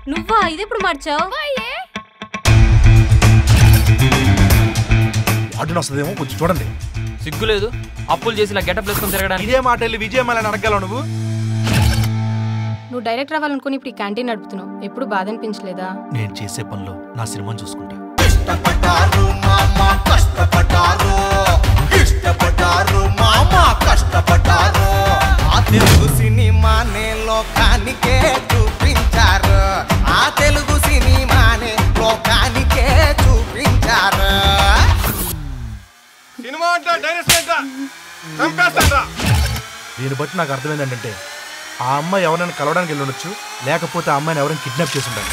నువ్వా ఇది ఎప్పుడు మార్చావు వాటిని వస్తుందేమో కొంచెం చూడండి సిగ్గు లేదు అప్పులు చేసి ఇలా గెటప్ వేసుకొని తిరగడానికి ఇదే మాట వెళ్ళి విజయమలని అడగలవు నువ్వు నువ్వు డైరెక్టర్ అవ్వాలనుకుని ఇప్పుడు ఈ క్యాంటీన్ నడుపుతున్నావు ఎప్పుడు బాధ అనిపించలేదా నేను చేసే పనిలో నా సినిమాని చూసుకుంటా కష్టపడ్డారు మామ కష్టపడ్డారు ఇష్టపడ్డారు మామ కష్టపడ్డారు ఆ తెలుగు సినిమానే లోకానికే చూపించారు ఆ తెలుగు సినిమానే లోకానికే చూపించారు సినిమా అంటే డైరెక్షన్ అంటే చంపేస్తాడ్రా దీన్ని బట్టి నాకు అర్థమైంది ఏంటంటే ఆ అమ్మాయి ఎవరైనా కలవడానికి వెళ్ళి ఉండొచ్చు లేకపోతే ఆ అమ్మాయిని ఎవరైనా కిడ్నాప్ చేసి ఉండాలి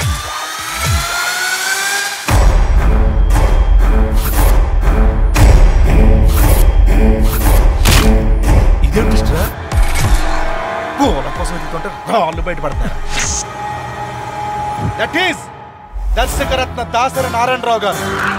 ఇదేం ట్విస్ట్ రా గోల కోసం ఎదుగుతుంటే రాళ్ళు బయటపడతారు దట్ ఈస్ దర్శకరత్న దాసరి నారాయణరావు గారు